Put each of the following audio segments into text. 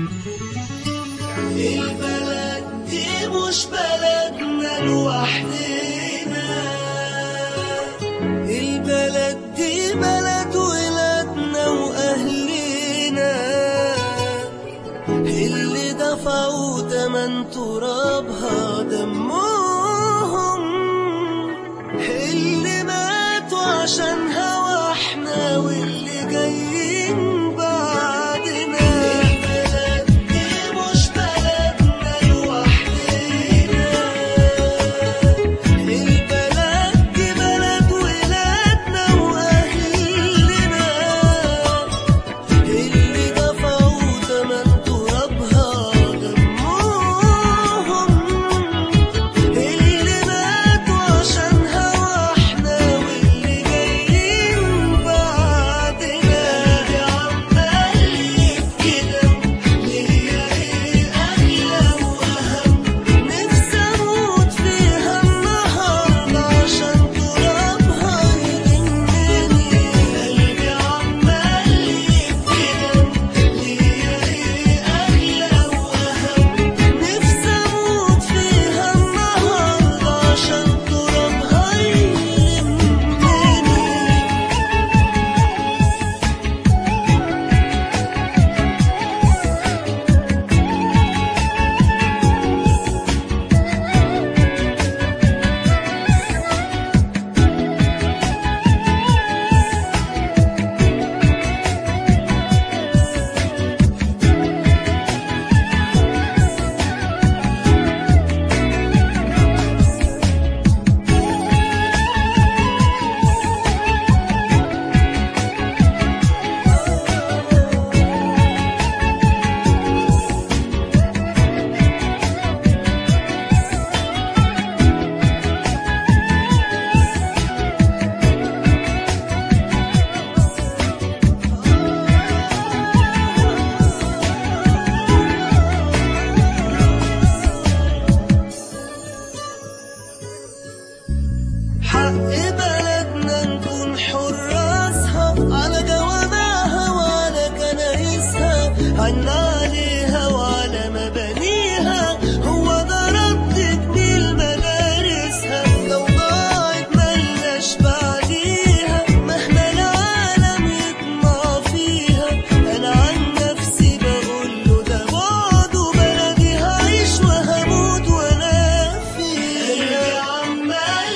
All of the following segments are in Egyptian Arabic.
البلد دي مش بلدنا لوحدنا البلد دي بلد ولادنا وأهلنا اللي دفعوا تمن ترابها دمهم اللي ماتوا عشانها واحنا واللي جايين بعدنا البلد دي مش بلدنا لوحدنا البلد دي بلد ولادنا وأهلنا اللي دفعوا تمن ترابها دمهم اللي ماتوا عشانها واحنا واللي جايين بعدنا يا عمال كده ليا ايه اغلى واهم نفسي اموت فيها النهارده عشان ترابها يهمني قلبي عمال كده ليا ايه اغلى واهم نفسي اموت فيها النهارده عشان ترابها يهمني حق بلدنا نكون حراسها على جوامعها وعلى كنايسها عنا عليها وعلى مبانيها هو ده رد جميل مدارسها لو ضاعت ملناش بعديها مهما العالم يطمع فيها انا عن نفسي بقول له ده بعده بلدي هعيش وهموت وانا فيها عمال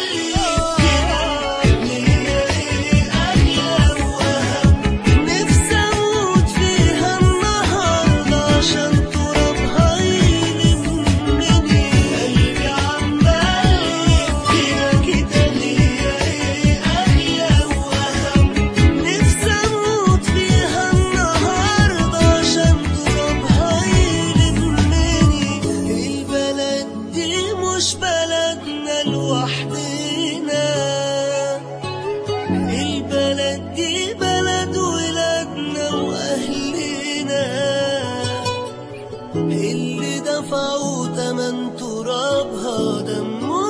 نفسي اموت فيها النهارده عشان ترابها يلمني قلبي عمال كده كده ليا ايه اغلى واهم نفسي اموت فيها النهارده عشان ترابها يلمني البلد دي مش بلدنا لوحدنا البلد دي بلد ولادنا وأهلنا اللي دفعوا تمن ترابها دمهم